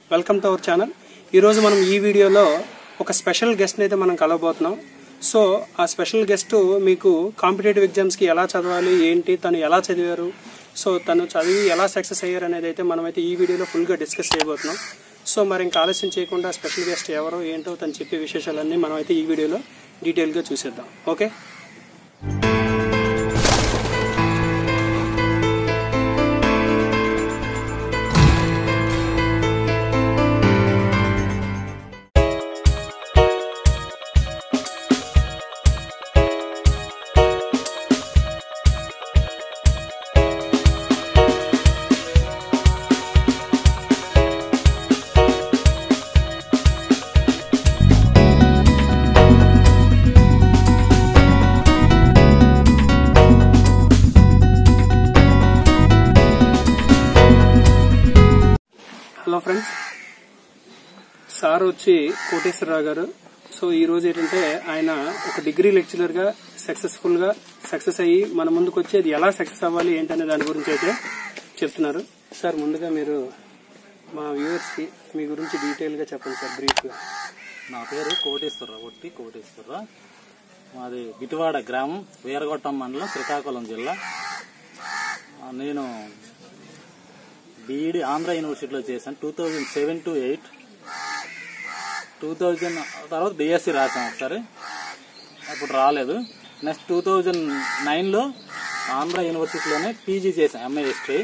Welcome to our channel ఈరోజు మనం ఈ వీడియోలో ఒక స్పెషల్ గెస్ట్ని అయితే మనం కలవబోతున్నాం సో ఆ స్పెషల్ గెస్ట్ మీకు కాంపిటేటివ్ ఎగ్జామ్స్కి ఎలా చదవాలి ఏంటి తను ఎలా చదివారు సో తను చదివి ఎలా సక్సెస్ అయ్యారు అనేది అయితే మనమైతే ఈ వీడియోలో ఫుల్గా డిస్కస్ చేయబోతున్నాం సో మరి ఇంకా ఆలస్యం చేయకుండా స్పెషల్ గెస్ట్ ఎవరో ఏంటో తను చెప్పే విశేషాలన్నీ మనమైతే ఈ వీడియోలో డీటెయిల్గా చూసేద్దాం ఓకే హలో ఫ్రెండ్స్ సార్ వచ్చి కోటేశ్వరరావు గారు సో ఈ రోజు ఏంటంటే ఆయన ఒక డిగ్రీ లెక్చరర్ గా సక్సెస్ఫుల్ గా సక్సెస్ అయ్యి మన ముందుకు వచ్చి అది ఎలా సక్సెస్ అవ్వాలి ఏంటనే దాని గురించి అయితే చెప్తున్నారు సార్ ముందుగా మీరు మా వ్యూవర్స్ కి మీ గురించి డీటెయిల్ గా చెప్పండి సార్ బ్రీఫ్ గా నా పేరు కోటేశ్వరరావు ఒట్టి కోటేశ్వరరావు మాది బిటివాడ గ్రామం వీరగొట్టం మండలం శ్రీకాకుళం జిల్లా ఆ, నేను బీఈడి ఆంధ్ర యూనివర్సిటీలో చేశాను two thousand seven to eight two thousand తర్వాత బీఎస్సీ రాశాను ఒకసారి అప్పుడు రాలేదు నెక్స్ట్ టూ థౌజండ్ నైన్లో ఆంధ్ర యూనివర్సిటీలోనే పీజీ చేశాను MA history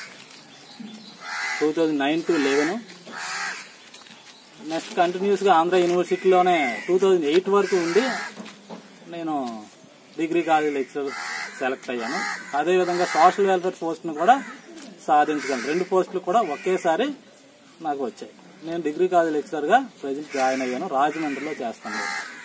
two thousand nine to eleven next continuous గా ఆంధ్ర యూనివర్సిటీలోనే టూ థౌజండ్ ఎయిట్ వరకు ఉండి నేను డిగ్రీ కాలేజ్ లెక్చర్ సెలెక్ట్ అయ్యాను అదేవిధంగా సోషల్ వెల్ఫేర్ పోస్ట్ను కూడా సాధించగలను రెండు పోస్టులు కూడా ఒకేసారి నాకు వచ్చాయి నేను డిగ్రీ కాలేజ్ లెక్చరర్గా ప్రజెంట్ జాయిన్ అయ్యాను రాజమండ్రిలో చేస్తాను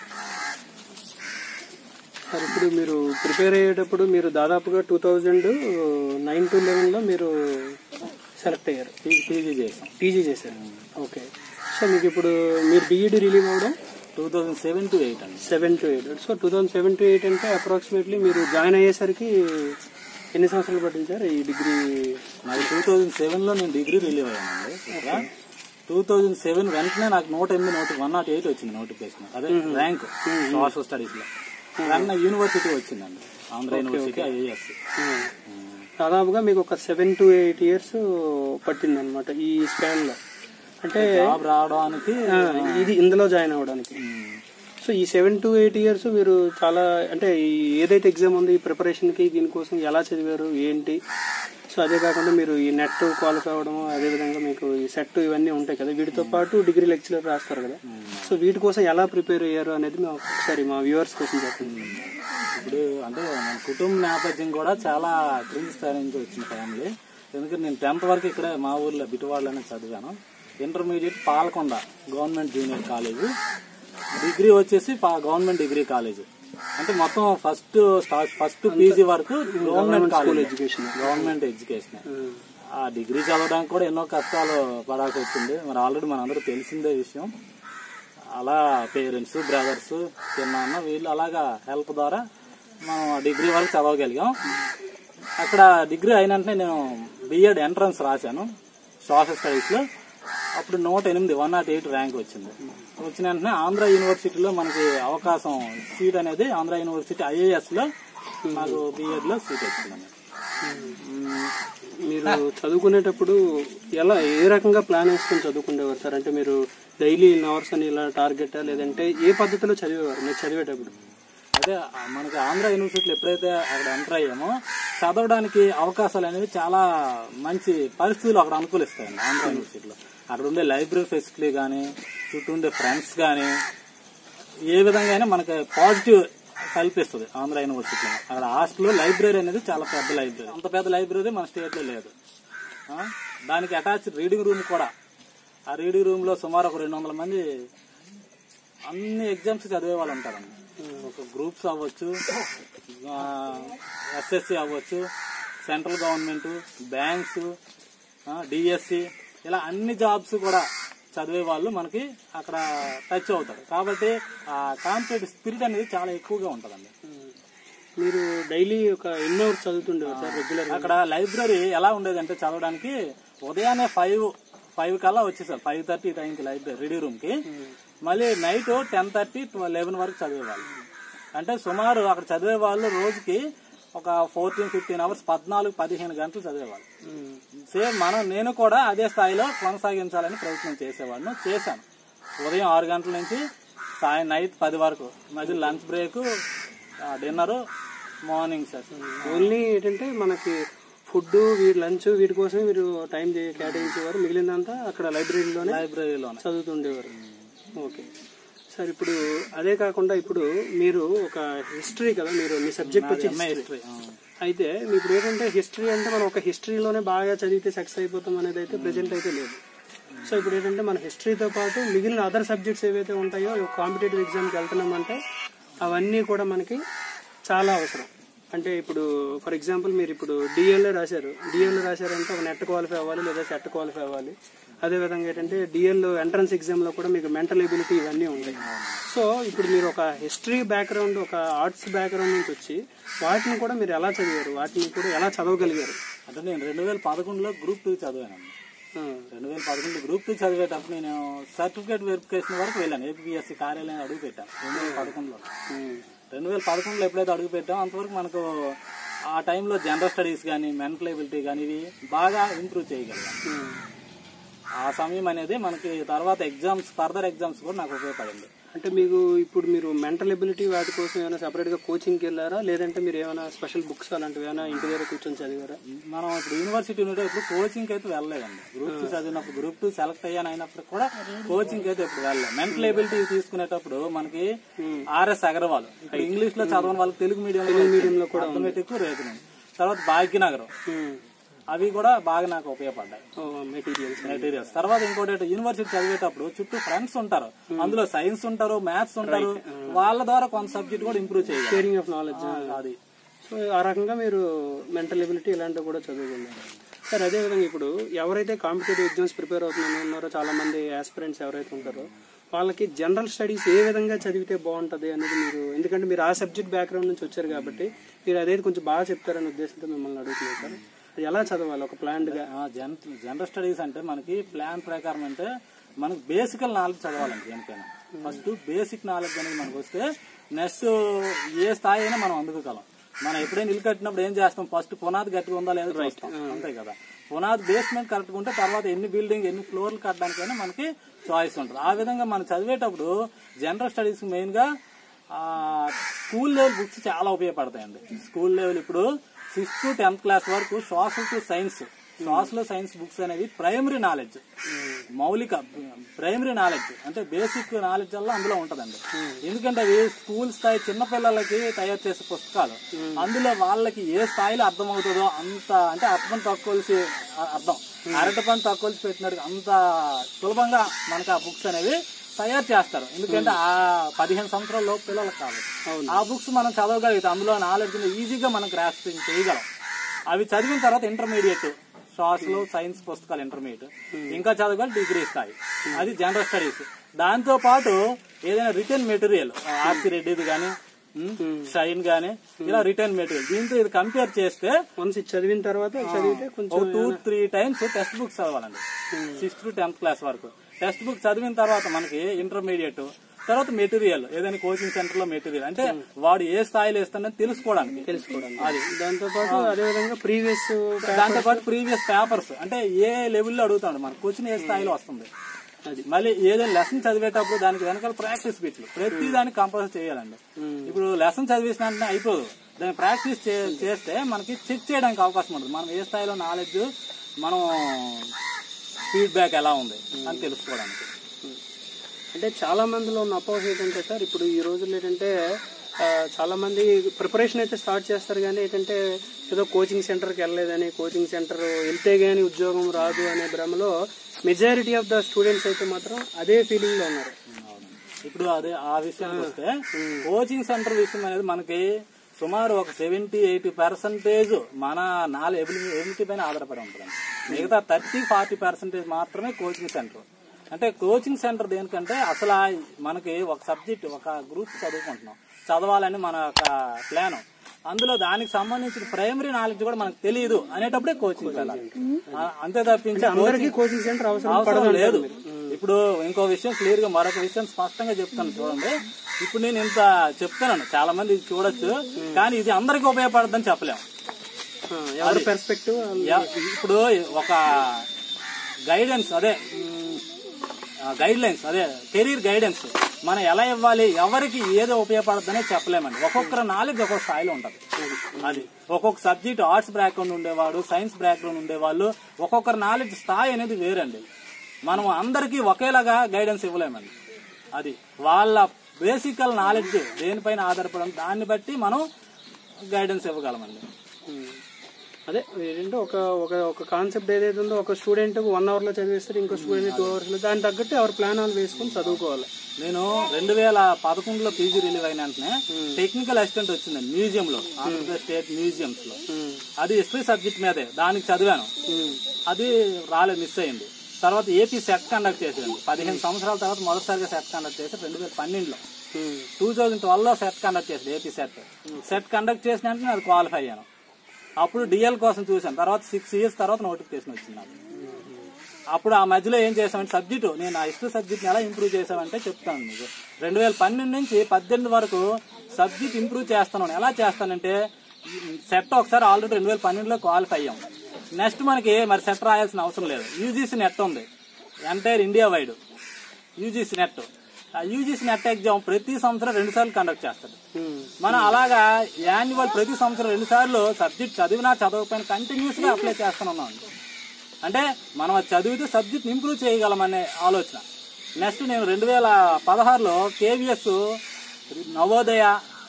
సార్ ఇప్పుడు మీరు ప్రిపేర్ అయ్యేటప్పుడు మీరు దాదాపుగా two thousand nine to eleven లో మీరు సెలెక్ట్ అయ్యారు పీజీ చేశాను పీజీ చేశారు ఓకే సో మీకు ఇప్పుడు మీరు బీఈడి రిలీవ్ అవ్వడం two thousand seven to eight అండి seven to eight so two thousand seven to eight అంటే అప్రాక్సిమేట్లీ మీరు జాయిన్ అయ్యేసరికి ఎన్ని సంవత్సరాలు పట్టింది సార్ ఈ డిగ్రీ నాది టూ థౌజండ్ సెవెన్ లో నేను డిగ్రీ రిలీవ్ అయ్యానండి ఇక్కడ టూ థౌజండ్ సెవెన్ వెంటనే నాకు నూట ఎనిమిది నోటి వన్ నాట్ ఎయిట్ వచ్చింది నోటిఫికేషన్ అదే ర్యాంక్ సోషల్ స్టడీస్ లో వెంటనే యూనివర్సిటీ వచ్చిందండి ఆంధ్ర యూనివర్సిటీ ఐఏఎస్ దాదాపుగా మీకు ఒక సెవెన్ టు ఎయిట్ ఇయర్స్ పట్టింది అనమాట ఈ స్పాన్ లో అంటే జాబ్ రావడానికి ఆ, ఇది ఇందులో జాయిన్ అవ్వడానికి ఉమ్, సో ఈ సెవెన్ టు ఎయిట్ ఇయర్స్ మీరు చాలా అంటే ఈ ఏదైతే ఎగ్జామ్ ఉంది ఈ ప్రిపరేషన్ కి దీనికోసం ఎలా చదివారు ఏంటి సో అదే కాకుండా మీరు ఈ నెట్ క్వాలిఫై అవ్వడం అదే విధంగా మీకు ఈ సెట్ ఇవన్నీ ఉంటాయి కదా వీటితో పాటు డిగ్రీ లెక్చరర్ రాస్తారు కదా సో వీటి కోసం ఎలా ప్రిపేర్ అయ్యారు అనేది మేము ఒకసారి మా వ్యూవర్స్ కోసం చెప్పండి ఇప్పుడు అంటే మన కుటుంబ నేపథ్యం కూడా చాలా క్రింది స్థాయి నుంచి వచ్చిన ఫ్యామిలీ ఎందుకంటే నేను టెన్త్ వరకు ఇక్కడ మా ఊర్లో బిటువాడలోనే చదివాను intermediate Palakonda government junior college degree వచ్చేసి పా- గవర్నమెంట్ డిగ్రీ కాలేజ్ అంటే మొత్తం ఫస్ట్ స్టార్ట్ ఫస్ట్ పీజీ వరకు government college education government education ఆ డిగ్రీ చదవడానికి కూడా ఎన్నో కష్టాలు పడాల్సి వచ్చింది మరి ఆల్రెడీ మనందరూ తెలిసిందే విషయం అలా పేరెంట్స్ బ్రదర్స్ చిన్నాన్న వీళ్ళు అలాగా హెల్ప్ ద్వారా మనం ఆ డిగ్రీ వరకు చదవగలిగాం అక్కడ డిగ్రీ అయిన వెంటనే నేను బిఎడ్ ఎంట్రన్స్ రాశాను సోషల్ స్టడీస్ లో అప్పుడు నూట ఎనిమిది వన్ నాట్ ఎయిట్ ర్యాంక్ వచ్చింది వచ్చిన వెంటనే ఆంధ్ర యూనివర్సిటీలో మనకి అవకాశం సీట్ అనేది ఆంధ్ర యూనివర్సిటీ ఐఏఎస్ లో నాకు బిఎడ్ లో సీట్ వచ్చిందండి మీరు చదువుకునేటప్పుడు ఎలా ఏ రకంగా ప్లాన్ వేసుకొని చదువుకునేవారు సార్ అంటే మీరు డైలీ అవర్స్ అని ఇలా టార్గెట్ లేదంటే ఏ పద్ధతిలో చదివేవారు మీరు చదివేటప్పుడు అదే ఆ మనకి ఆంధ్ర యూనివర్సిటీలో ఎప్పుడైతే అక్కడ ఎంటర్ అయ్యామో చదవడానికి అవకాశాలు అనేవి చాలా మంచి పరిస్థితులు అక్కడ అనుకూలిస్తాయండి ఆంధ్ర యూనివర్సిటీలో అక్కడ ఉండే లైబ్రరీ ఫెసిలిటీ కానీ చుట్టూ ఉండే ఫ్రెండ్స్ కానీ ఏ విధంగా అయినా మనకి పాజిటివ్ కల్పిస్తుంది ఆంధ్ర యూనివర్సిటీలో అక్కడ హాస్టల్లో లైబ్రరీ అనేది చాలా పెద్ద లైబ్రరీ అంత పెద్ద లైబ్రరీ మన స్టేట్ లో లేదు ఆ? దానికి అటాచ్ రీడింగ్ రూమ్ కూడా ఆ రీడింగ్ రూమ్ లో సుమారు ఒక రెండు వందల మంది అన్ని ఎగ్జామ్స్ చదివే వాళ్ళు ఉంటారండి ఒక గ్రూప్స్ అవ్వచ్చు ఎస్ఎస్సి అవ్వచ్చు సెంట్రల్ గవర్నమెంట్ బ్యాంక్స్ డిఎస్సి ఇలా అన్ని జాబ్స్ కూడా చదివే వాళ్ళు మనకి అక్కడ టచ్ అవుతారు కాబట్టి ఆ కాంపిటేటివ్ స్పిరిట్ అనేది చాలా ఎక్కువగా ఉంటుందండి మీరు డైలీ ఒక ఎన్ని అవర్స్ చదువుతుండేవారు సార్ రెగ్యులర్ అక్కడ లైబ్రరీ ఎలా ఉండేదంటే చదవడానికి ఉదయాన్నే ఫైవ్ ఫైవ్ కల్లా వచ్చేసారు ఫైవ్ థర్టీ టైంకి లైబ్రరీ రెడీ రూమ్ కి మళ్ళీ నైట్ టెన్ థర్టీ లెవెన్ వరకు చదివేవాళ్ళు అంటే సుమారు అక్కడ చదివే వాళ్ళు రోజుకి ఒక ఫోర్టీన్ ఫిఫ్టీన్ అవర్స్ పద్నాలుగు పదిహేను గంటలు చదివేవాళ్ళు ఉమ్. సేమ్ మనం నేను కూడా అదే స్థాయిలో కొనసాగించాలని ప్రయత్నం చేసేవాడిని చేశాను ఉదయం ఆరు గంటల నుంచి సాయం నైట్ పది వరకు మధ్య lunch break dinner morning session only ఏంటంటే మనకి ఫుడ్ వీటి లంచ్ వీటి కోసమే మీరు టైం కేటాయించేవారు మిగిలిందంతా అక్కడ లైబ్రరీలోనే లైబ్రరీలోనే చదువుతుండేవారు ఓకే సార్ ఇప్పుడు అదే కాకుండా ఇప్పుడు మీరు ఒక హిస్టరీ కదా మీరు మీ సబ్జెక్ట్ వచ్చి ఎంఏ history. హిస్టరీ అయితే ఇప్పుడు ఏంటంటే హిస్టరీ అంటే మనం ఒక హిస్టరీలోనే బాగా చదివితే సక్సెస్ అయిపోతాం అనేది అయితే ప్రెజెంట్ అయితే లేదు సో ఇప్పుడు ఏంటంటే మన హిస్టరీతో పాటు మిగిలిన అదర్ సబ్జెక్ట్స్ ఏవైతే ఉంటాయో కాంపిటేటివ్ ఎగ్జామ్కి వెళ్తున్నామంటే అవన్నీ కూడా మనకి చాలా అవసరం అంటే ఇప్పుడు ఫర్ ఎగ్జాంపుల్ మీరు ఇప్పుడు డిఎల్ఏ రాశారు డిఎల్ రాశారంటే ఒక నెట్ క్వాలిఫై అవ్వాలి లేదా సెట్ క్వాలిఫై అవ్వాలి అదేవిధంగా ఏంటంటే డిఎల్ ఎంట్రన్స్ ఎగ్జామ్లో కూడా మీకు మెంటల్ ఎబిలిటీ ఇవన్నీ ఉంటాయి సో ఇప్పుడు మీరు ఒక హిస్టరీ బ్యాక్గ్రౌండ్ ఒక ఆర్ట్స్ బ్యాక్గ్రౌండ్ నుంచి వచ్చి వాటిని కూడా మీరు ఎలా చదివారు వాటిని కూడా ఎలా చదవగలిగారు అంటే నేను రెండు వేల పదకొండులో గ్రూప్ టూ చదివాను ఆ, రెండు వేల పదకొండు గ్రూప్ టూ చదివేటప్పుడు నేను సర్టిఫికేట్ వెరిఫికేషన్ వరకు వెళ్ళాను ఏపీఎస్సీ కార్యాలయం అడుగు పెట్టాను రెండు వేల పదకొండులో ఉమ్, రెండు వేల పదకొండులో ఎప్పుడైతే అడుగు పెట్టామో అంతవరకు మనకు ఆ టైంలో జనరల్ స్టడీస్ కానీ మెంటల్ ఎబిలిటీ కానీ ఇవి బాగా ఇంప్రూవ్ చేయగలిగాం ఉమ్. ఆ సమయం అనేది మనకి తర్వాత ఎగ్జామ్స్ ఫర్దర్ ఎగ్జామ్స్ కూడా నాకు ఉపయోగపడింది అంటే మీకు ఇప్పుడు మీరు మెంటల్ ఎబిలిటీ వాటి కోసం ఏమైనా separate గా కోచింగ్కి వెళ్ళారా లేదంటే మీరు ఏమైనా స్పెషల్ బుక్స్ అలాంటివి ఏమైనా ఇంటి దగ్గర కూర్చొని చదివారా మనం ఇప్పుడు యూనివర్సిటీ ఉండేటప్పుడు కోచింగ్ అయితే వెళ్ళలేదండి గ్రూప్ టూ చదివినప్పుడు గ్రూప్ టూ సెలెక్ట్ అయ్యాను అయినప్పుడు కూడా కోచింగ్ అయితే ఇప్పుడు వెళ్ళలేదు మెంటల్ ఎబిలిటీ తీసుకునేటప్పుడు మనకి ఆర్ఎస్ అగర్వాల్ ఇప్పుడు ఇంగ్లీష్ లో చదవని వాళ్ళకి తెలుగు మీడియం మీడియంలో కూడా ఆటోమేటిక్ రేపు తర్వాత భాగ్యనగరం అవి కూడా బాగా నాకు ఉపయోగపడ్డాయి మెటీరియల్స్ మెటీరియల్స్ తర్వాత ఇంకోటి ఏంటంటే యూనివర్సిటీ చదివేటప్పుడు చుట్టూ ఫ్రెండ్స్ ఉంటారు అందులో సైన్స్ ఉంటారు మ్యాథ్స్ ఉంటారు వాళ్ళ ద్వారా కొంత సబ్జెక్ట్ కూడా ఇంప్రూవ్ చేయాలి షేరింగ్ ఆఫ్ నాలెడ్జ్ అది సో ఆ రకంగా మీరు మెంటల్ ఎబిలిటీ ఇలాంటివి కూడా చదువుకున్నారు సార్ అదేవిధంగా ఇప్పుడు ఎవరైతే కాంపిటేటివ్ ఎగ్జామ్స్ ప్రిపేర్ అవుతున్న ఉన్నారో చాలా మంది ఆస్పిరెంట్స్ ఎవరైతే ఉంటారో వాళ్ళకి జనరల్ స్టడీస్ ఏ విధంగా చదివితే బాగుంటది అనేది మీరు ఎందుకంటే మీరు ఆ సబ్జెక్ట్ బ్యాక్గ్రౌండ్ నుంచి వచ్చారు కాబట్టి మీరు అదేది కొంచెం బాగా చెప్తారనే ఉద్దేశంతో మిమ్మల్ని అడుగుతున్నాను సార్ అది ఎలా చదవాలి ఒక planned గా జన్ జనరల్ స్టడీస్ అంటే మనకి ప్లాన్ ప్రకారం అంటే మనకి బేసికల్ నాలెడ్జ్ చదవాలండి దేనికైనా ఫస్ట్ బేసిక్ నాలెడ్జ్ అనేది మనకు వస్తే నెక్స్ట్ ఏ స్థాయి అయినా మనం అందుకోగలం మనం ఎప్పుడైనా ఇల్లు కట్టినప్పుడు ఏం చేస్తాం ఫస్ట్ పునాది గట్టిగా ఉందా లేదా చూస్తాం అంతే కదా పునాది బేస్మెంట్ కరెక్ట్గా ఉంటే తర్వాత ఎన్ని బిల్డింగ్ ఎన్ని ఫ్లోర్లు కట్టడానికైనా మనకి చాయిస్ ఉంటుంది ఆ విధంగా మనం చదివేటప్పుడు జనరల్ స్టడీస్ మెయిన్ గా ఆ, స్కూల్ లెవెల్ బుక్స్ చాలా ఉపయోగపడతాయండి స్కూల్ లెవెల్ ఇప్పుడు సిక్స్త్ టు టెన్త్ క్లాస్ వరకు social to science social science books అనేవి ప్రైమరీ నాలెడ్జ్ మౌలిక ప్రైమరీ నాలెడ్జ్ అంటే బేసిక్ నాలెడ్జ్ వల్ల అందులో ఉంటదండి ఎందుకంటే అవి స్కూల్ స్థాయి చిన్న పిల్లలకి తయారు చేసే పుస్తకాలు అందులో వాళ్ళకి ఏ స్థాయిలో అర్థం అవుతుందో అంత అంటే అర్థం తక్కువలసి అర్థం అరటి పని తక్కువలసి పెట్టినట్టు అంత సులభంగా మనకి ఆ బుక్స్ అనేవి తయారు చేస్తారు ఎందుకంటే ఆ పదిహేను సంవత్సరాల లోపు పిల్లలకు కాదు ఆ బుక్స్ మనం చదవగలిగితే అందులో నాలెడ్జ్ ఈజీగా మనం గ్రాస్పింగ్ చేయగలం అవి చదివిన తర్వాత ఇంటర్మీడియట్ సోషల్ సైన్స్ పుస్తకాలు ఇంటర్మీడియట్ ఇంకా చదవగలి డిగ్రీ స్థాయి అది జనరల్ స్టడీస్ దాంతో పాటు ఏదైనా రిటర్న్ మెటీరియల్ ఆర్సి రెడ్డిది కానీ షైన్ గానీ ఇలా రిటర్న్ మెటీరియల్ దీంతో ఇది కంపేర్ చేస్తే వన్స్ ఇది చదివిన తర్వాత చదివితే కొంచెం ఒక two three times text books చదవాలండి సిక్స్త్ టు టెన్త్ క్లాస్ వరకు టెక్స్ట్ బుక్ చదివిన తర్వాత మనకి ఇంటర్మీడియట్ తర్వాత మెటీరియల్ ఏదైనా కోచింగ్ సెంటర్ లో మెటీరియల్ అంటే వాడు ఏ స్థాయిలో ఇస్తాడని తెలుసుకోవడానికి తెలుసుకోవడం అది దాంతో పాటు అదేవిధంగా ప్రీవియస్ దాంతో పాటు ప్రీవియస్ పేపర్స్ అంటే ఏ లెవెల్లో అడుగుతాడు మన క్వశ్చన్ ఏ స్థాయిలో వస్తుంది అది మళ్ళీ ఏదైనా లెసన్ చదివేటప్పుడు దానికి వెనకాల ప్రాక్టీస్ బిట్లు ప్రతి దానికి కంపల్సరీ చేయాలండి ఇప్పుడు లెసన్ చదివేసిన వెంటనే అయిపోదు దాన్ని ప్రాక్టీస్ చేస్తే మనకి చెక్ చేయడానికి అవకాశం ఉంటుంది మనం ఏ స్థాయిలో నాలెడ్జ్ మనం ఫీడ్బ్యాక్ ఎలా ఉంది అని తెలుసుకోవడానికి అంటే చాలా మందిలో ఉన్న అపోహ ఏంటంటే సార్ ఇప్పుడు ఈ రోజుల్లో ఏంటంటే ఆ, చాలా మంది ప్రిపరేషన్ అయితే స్టార్ట్ చేస్తారు కానీ ఏంటంటే ఏదో కోచింగ్ సెంటర్కి వెళ్ళలేదని కోచింగ్ సెంటర్ వెళ్తే గానీ ఉద్యోగం రాదు అనే భ్రమలో మెజారిటీ ఆఫ్ ద స్టూడెంట్స్ అయితే మాత్రం అదే ఫీలింగ్ లో ఉన్నారు ఇప్పుడు అదే ఆ విషయానికి వస్తే కోచింగ్ సెంటర్ విషయం అనేది మనకి సుమారు ఒక సెవెంటీ ఎయిటీ పర్సెంటేజ్ మన నాలుగు ఎబిలిటీ పైన ఆధారపడి ఉంటుంది మిగతా థర్టీ ఫార్టీ పర్సెంటేజ్ మాత్రమే కోచింగ్ సెంటర్ అంటే కోచింగ్ సెంటర్ దేనికంటే అసలు ఆ మనకి ఒక సబ్జెక్ట్ ఒక గ్రూప్ చదువుకుంటున్నాం చదవాలని మన యొక్క ప్లాన్ అందులో దానికి సంబంధించిన ప్రైమరీ నాలెడ్జ్ కూడా మనకు తెలియదు అనేటప్పుడే కోచింగ్ వెళ్ళాలి ఆ, అంతే తప్పించి అందరికీ కోచింగ్ సెంటర్ అవసరం అవసరం లేదు ఇప్పుడు ఇంకో విషయం క్లియర్ గా మరొక విషయం స్పష్టంగా చెప్తాను చూడండి ఇప్పుడు నేను ఇంత చెప్తున్నాను చాలా మంది ఇది చూడొచ్చు కానీ ఇది అందరికీ ఉపయోగపడుతుందని చెప్పలేము ఆ, ఎవరి పెర్స్పెక్టివ్ యా- ఇప్పుడు ఒక గైడెన్స్ అదే గైడ్ లైన్స్ అదే కెరీర్ గైడెన్స్ మనం ఎలా ఇవ్వాలి ఎవరికి ఏదో ఉపయోగపడుతుందనే చెప్పలేమండి ఒక్కొక్కరు నాలెడ్జ్ ఒక్కొక్క స్థాయిలో ఉంటుంది అది ఒక్కొక్క సబ్జెక్ట్ ఆర్ట్స్ బ్యాక్గ్రౌండ్ ఉండేవాడు సైన్స్ బ్యాక్గ్రౌండ్ ఉండేవాళ్ళు ఒక్కొక్కరు నాలెడ్జ్ స్థాయి అనేది వేరండి మనం అందరికీ ఒకేలాగా గైడెన్స్ ఇవ్వలేమండి అది వాళ్ళ బేసికల్ నాలెడ్జ్ దేనిపైన ఆధారపడడం దాన్ని బట్టి మనం గైడెన్స్ ఇవ్వగలమండి అదే ఏంటంటే ఒక ఒక ఒక కాన్సెప్ట్ ఏదైతే ఉందో ఒక స్టూడెంట్ వన్ అవర్ లో చదివిస్తారు ఇంకో స్టూడెంట్ టూ అవర్స్ లో దాని తగ్గట్టు ఎవరి ప్లాన్ వాళ్ళు వేసుకొని చదువుకోవాలి నేను రెండు వేల పదకొండులో పీజీ రిలీవ్ అయిన వెంటనే టెక్నికల్ అసిస్టెంట్ వచ్చిందండి మ్యూజియం లో ఆంధ్రప్రదేశ్ స్టేట్ మ్యూజియంస్ లో అది హిస్టరీ సబ్జెక్ట్ మీదే దానికి చదివాను అది రాలేదు మిస్ అయింది తర్వాత ఏపీ సెట్ కండక్ట్ చేసేయండి పదిహేను సంవత్సరాల తర్వాత మొదటిసారిగా సెట్ కండక్ట్ చేసి రెండు వేల పన్నెండులో టూ థౌజండ్ ట్వెల్వ్ లో సెట్ కండక్ట్ చేసింది ఏపీ సెట్ సెట్ కండక్ట్ చేసిన వెంటనే అది క్వాలిఫై అయ్యాను అప్పుడు డిఎల్ కోసం చూశాను తర్వాత సిక్స్ ఇయర్స్ తర్వాత నోటిఫికేషన్ వచ్చింది నాకు అప్పుడు ఆ మధ్యలో ఏం చేసామంటే సబ్జెక్టు నేను ఆ హిస్టరీ సబ్జెక్ట్ని ఎలా ఇంప్రూవ్ చేసామంటే చెప్తాను మీకు రెండు వేల పన్నెండు నుంచి పద్దెనిమిది వరకు సబ్జెక్ట్ ఇంప్రూవ్ చేస్తాను ఎలా చేస్తానంటే సెట్ ఒకసారి ఆల్రెడీ రెండు వేల పన్నెండులో క్వాలిఫై అయ్యాం నెక్స్ట్ మనకి మరి సెట్ రాయాల్సిన అవసరం లేదు యూజీసీ నెట్ ఉంది entire India wide UGC NET ఆ యూజీసీ నెట్ ఎగ్జామ్ ప్రతి సంవత్సరం రెండు సార్లు కండక్ట్ చేస్తారు మనం అలాగా యాన్యువల్ ప్రతి సంవత్సరం రెండు సార్లు సబ్జెక్ట్ చదివినా చదవకపోయినా కంటిన్యూస్ గా అప్లై చేస్తున్నాం అంటే మనం అది చదివితే సబ్జెక్ట్ ఇంప్రూవ్ చేయగలమనే ఆలోచన నెక్స్ట్ నేను రెండు వేల పదహారులో కేవీఎస్ నవోదయ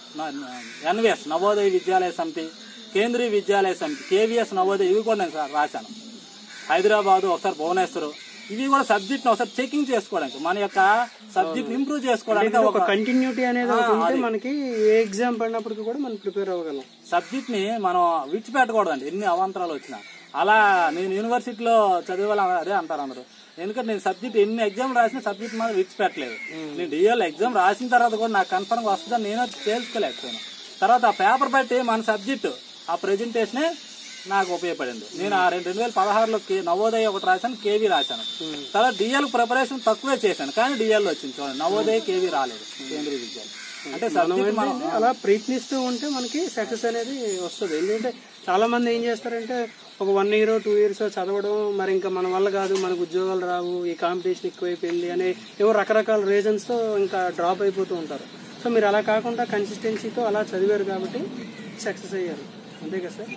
ఎన్విఎస్ నవోదయ విద్యాలయ సమితి కేంద్రీయ విద్యాలయ సమితి కేవీఎస్ నవోదయ ఇవి కూడా నేను రాశాను హైదరాబాద్ ఒకసారి భువనేశ్వర్ ఇవి కూడా సబ్జెక్ట్ ఒకసారి చెకింగ్ చేసుకోవడానికి మన యొక్క సబ్జెక్ట్ ఇంప్రూవ్ చేసుకోవడానికి ఒక ఒక కంటిన్యూటీ అనేది ఒకటి ఉంటే మనకి ఏ ఎగ్జామ్ పడినప్పటికీ కూడా మనం ప్రిపేర్ అవ్వగలం సబ్జెక్ట్ ని మనం విడిచిపెట్టకూడదండి ఎన్ని అవాంతరాలు వచ్చినా అలా నేను యూనివర్సిటీలో చదివే వాళ్ళు అదే అంటారు అందరూ ఎందుకంటే నేను సబ్జెక్ట్ ఎన్ని ఎగ్జామ్ రాసిన సబ్జెక్ట్ మాత్రం విడిచిపెట్టలేదు నేను డిఎల్ ఎగ్జామ్ రాసిన తర్వాత కూడా నాకు కన్ఫర్మ్ వస్తుందని నేను తెలుసుకోలేకపోయాను తర్వాత ఆ పేపర్ బట్టి మన సబ్జెక్ట్ ఆ ప్రెజెంటేషనే నాకు ఉపయోగపడింది నేను ఆ రెండు రెండు వేల పదహారులో కే- నవోదయ ఒకటి రాశాను కేవీ రాశాను తర్వాత డిఎల్ ప్రిపరేషన్ తక్కువే చేశాను కానీ డిఎల్ వచ్చింది చూడండి నవోదయ కేవీ రాలేదు కేంద్రీయ విద్యాలయం అంటే సబ్జెక్ట్ మనం అలా ప్రయత్నిస్తూ ఉంటే మనకి సక్సెస్ అనేది వస్తుంది ఎందుకంటే చాలా మంది ఏం చేస్తారంటే ఒక వన్ ఇయర్ టూ ఇయర్స్ చదవడం మరి ఇంకా మన వల్ల కాదు మనకు ఉద్యోగాలు రావు ఈ కాంపిటీషన్ ఎక్కువైపోయింది అనే ఏవో రకరకాల రీజన్స్ తో ఇంకా డ్రాప్ అయిపోతూ ఉంటారు సో మీరు అలా కాకుండా కన్సిస్టెన్సీతో అలా చదివారు కాబట్టి సక్సెస్ అయ్యారు అంతే కదా సార్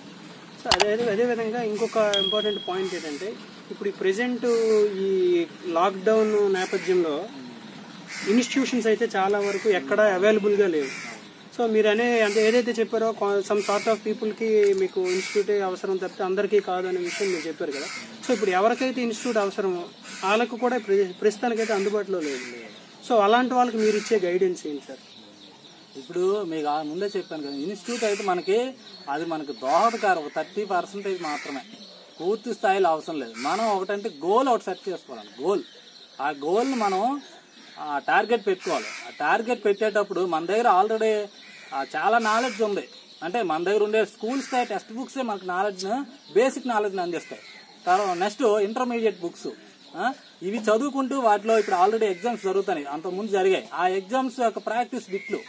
సో అదే అదే అదే విధంగా ఇంకొక ఇంపార్టెంట్ పాయింట్ ఏంటంటే ఇప్పుడు ఈ ప్రెసెంట్ ఈ లాక్డౌన్ నేపథ్యంలో ఇన్స్టిట్యూషన్స్ అయితే చాలా వరకు ఎక్కడ అవైలబుల్గా లేవు సో మీరు అనే అంటే ఏదైతే చెప్పారో సమ్ సార్ట్ ఆఫ్ పీపుల్కి మీకు ఇన్స్టిట్యూటే అవసరం తప్పితే అందరికీ కాదు అనే విషయం మీరు చెప్పారు కదా సో ఇప్పుడు ఎవరికైతే ఇన్స్టిట్యూట్ అవసరమో వాళ్ళకు కూడా ప్రె- ప్రస్తుతానికైతే అందుబాటులో లేదు సో అలాంటి వాళ్ళకి మీరు ఇచ్చే గైడెన్స్ ఏంటి సార్ ఇప్పుడు మీకు ఆ ముందే చెప్పాను కదా ఇన్స్టిట్యూట్ అయితే మనకి అది మనకి దోహదకారు ఒక థర్టీ పర్సెంటేజ్ మాత్రమే పూర్తి స్థాయిలో అవసరం లేదు మనం ఒకటంటే గోల్ ఒకటి సెట్ చేసుకోవాలి గోల్ ఆ గోల్ని మనం ఆ టార్గెట్ పెట్టుకోవాలి ఆ టార్గెట్ పెట్టేటప్పుడు మన దగ్గర ఆల్రెడీ చాలా నాలెడ్జ్ ఉంది అంటే మన దగ్గర ఉండే స్కూల్స్ టెక్స్ట్ బుక్స్ మనకు నాలెడ్జ్ బేసిక్ నాలెడ్జ్ అందిస్తాయి తర్వాత నెక్స్ట్ ఇంటర్మీడియట్ బుక్స్ ఇవి చదువుకుంటూ వాటిలో ఇప్పుడు ఆల్రెడీ ఎగ్జామ్స్ జరుగుతున్నాయి అంతకుముందు జరిగాయి ఆ ఎగ్జామ్స్ యొక్క ప్రాక్టీస్ బిట్లు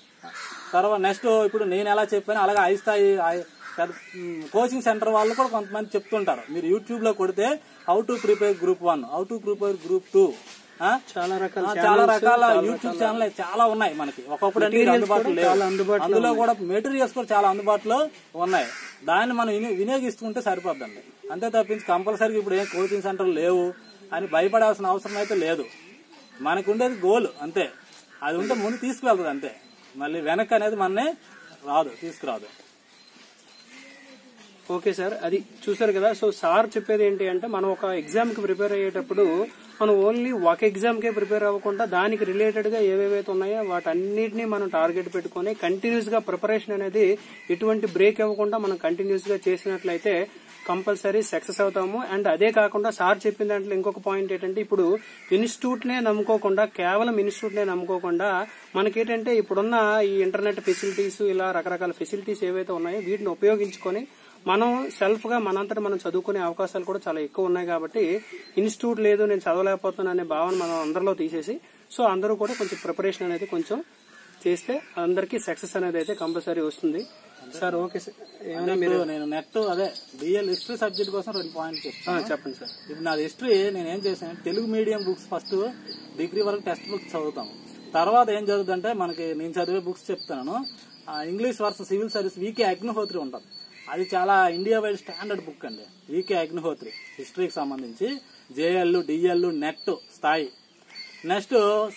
తర్వాత నెక్స్ట్ ఇప్పుడు నేను ఎలా చెప్పాను అలాగే హై స్థాయి హై- పెద్ద కోచింగ్ సెంటర్ వాళ్ళు కూడా కొంతమంది చెప్తుంటారు మీరు యూట్యూబ్ లో కొడితే how to prepare group one how to prepare group two చాలా రకాల చాలా రకాల యూట్యూబ్ ఛానల్ చాలా ఉన్నాయి మనకి ఒకప్పుడు అంటే ఇది అందుబాటులో లేవు. చాలా అందుబాటులో అందులో కూడా మెటీరియల్స్ కూడా చాలా అందుబాటులో ఉన్నాయి దాన్ని మనం విని- వినియోగిస్తుంటే సరిపోద్దండి అంతే తప్పించి కంపల్సరీగా ఇప్పుడు ఏం కోచింగ్ సెంటర్లు లేవు అని భయపడాల్సిన అవసరం అయితే లేదు మనకు ఉండేది గోల్ అంతే అది ఉంటే ముందు తీసుకువెళ్తుంది అంతే మళ్ళీ వెనక్కి అనేది మననే రాదు తీసుకురాదు ఓకే సార్ అది చూసారు కదా సో సార్ చెప్పేది ఏంటి అంటే మనం ఒక ఎగ్జామ్ కి ప్రిపేర్ అయ్యేటప్పుడు మనం ఓన్లీ ఒక ఎగ్జామ్ కే ప్రిపేర్ అవ్వకుండా దానికి రిలేటెడ్ గా ఏవేవైతే ఉన్నాయో వాటన్నిటిని మనం టార్గెట్ పెట్టుకొని కంటిన్యూస్ గా ప్రిపరేషన్ అనేది ఎటువంటి బ్రేక్ ఇవ్వకుండా మనం కంటిన్యూస్ గా చేసినట్లయితే కంపల్సరీ సక్సెస్ అవుతాము అండ్ అదే కాకుండా సార్ చెప్పిన దాంట్లో ఇంకొక పాయింట్ ఏంటంటే ఇప్పుడు ఇన్స్టిట్యూట్ నే నమ్ముకోకుండా కేవలం ఇన్స్టిట్యూట్ నే నమ్ముకోకుండా మనకేంటంటే ఇప్పుడున్న ఈ ఇంటర్నెట్ ఫెసిలిటీస్ ఇలా రకరకాల ఫెసిలిటీస్ ఏవైతే ఉన్నాయో వీటిని ఉపయోగించుకొని మనం సెల్ఫ్ గా మనంతట మనం చదువుకునే అవకాశాలు కూడా చాలా ఎక్కువ ఉన్నాయి కాబట్టి ఇన్స్టిట్యూట్ లేదు నేను చదవలేకపోతున్నాను అనే భావన మనం అందరిలో తీసేసి సో అందరూ కూడా కొంచెం ప్రిపరేషన్ అనేది కొంచెం చేస్తే అందరికీ సక్సెస్ అనేది అయితే కంపల్సరీ వస్తుంది సార్ ఓకే సార్ ఏమైనా మీరు ఇప్పుడు నేను నెట్ అదే బిఎల్ హిస్టరీ సబ్జెక్ట్ కోసం రెండు పాయింట్స్ ఆ, చెప్తాను చెప్పండి సార్ ఇప్పుడు నాది హిస్టరీ నేను ఏం చేశాను Telugu medium books first degree వరకు టెక్స్ట్ బుక్స్ చదువుతాం తర్వాత ఏం జరుగుతుందంటే మనకి నేను చదివే బుక్స్ చెప్తాను ఆ, English versus civil service VK Agnihotri ఉంటుంది అది చాలా ఇండియా వైడ్ స్టాండర్డ్ బుక్ అండి వీకే అగ్నిహోత్రి హిస్టరీకి సంబంధించి జేఎల్ డిఎల్ నెట్ స్థాయి నెక్స్ట్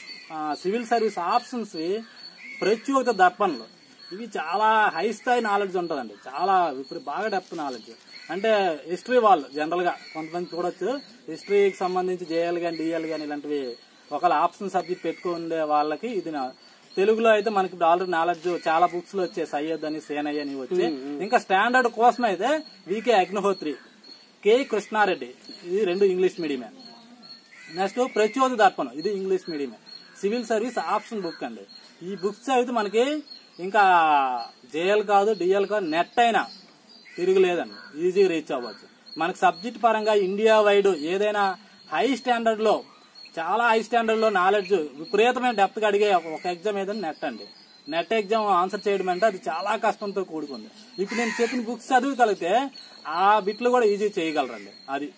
సివిల్ సర్వీస్ ఆప్షన్స్ ప్రత్యేక దర్పణలు ఇవి చాలా హై స్థాయి నాలెడ్జ్ ఉంటుందండి చాలా ఇప్పుడు బాగా డెప్త్ నాలెడ్జ్ అంటే హిస్టరీ వాళ్ళు జనరల్ గా కొంతమంది చూడొచ్చు హిస్టరీకి సంబంధించి జేఎల్ గాని డిఎల్ గాని ఇలాంటివి ఒకవేళ ఆప్షన్ సబ్జెక్ట్ పెట్టుకుండే వాళ్ళకి ఇది నా- తెలుగులో అయితే మనకి ఆల్రెడీ నాలెడ్జ్ చాలా బుక్స్ లో వచ్చాయి సయ్యద్ అని సేనయ్య అని వచ్చి ఇంకా స్టాండర్డ్ కోసం అయితే వికే అగ్నిహోత్రి కె కృష్ణారెడ్డి ఇది రెండు ఇంగ్లీష్ మీడియమే నెక్స్ట్ ప్రచోద దర్పణం ఇది ఇంగ్లీష్ మీడియమే సివిల్ సర్వీస్ ఆప్షన్ బుక్ అండి ఈ బుక్స్ చదివితే మనకి ఇంకా జేఎల్ కాదు డిఎల్ కాదు నెట్ అయినా తిరుగులేదండి ఈజీగా రీచ్ అవ్వచ్చు మనకి సబ్జెక్ట్ పరంగా ఇండియా వైడ్ ఏదైనా హై స్టాండర్డ్ లో చాలా హై స్టాండర్డ్ లో నాలెడ్జ్ విపరీతమైన డెప్త్ గా అడిగే ఒక ఎగ్జామ్ ఏదైనా నెట్ అండి నెట్ ఎగ్జామ్ ఆన్సర్ చేయడం అంటే అది చాలా కష్టంతో కూడుకుంది ఇప్పుడు నేను చెప్పిన బుక్స్ చదవగలిగితే ఆ బిట్లు కూడా ఈజీ చేయగలరండి అది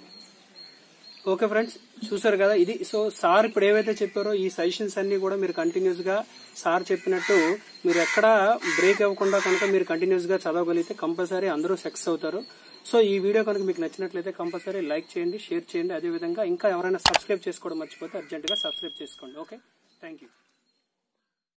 ఓకే ఫ్రెండ్స్ చూసారు కదా ఇది సో సార్ ఇప్పుడు ఏవైతే చెప్పారో ఈ సజెషన్స్ అన్ని కూడా మీరు కంటిన్యూస్ గా సార్ చెప్పినట్టు మీరు ఎక్కడ బ్రేక్ అవ్వకుండా కనుక మీరు కంటిన్యూస్ గా చదవగలిగితే కంపల్సరీ అందరూ సక్సెస్ అవుతారు సో ఈ వీడియో కనుక మీకు నచ్చినట్లయితే కంపల్సరీ లైక్ చేయండి షేర్ చేయండి అదేవిధంగా ఇంకా ఎవరైనా సబ్స్క్రైబ్ చేసుకోవడం మర్చిపోతే అర్జెంట్ గా సబ్స్క్రైబ్ చేసుకోండి ఓకే థ్యాంక్ యూ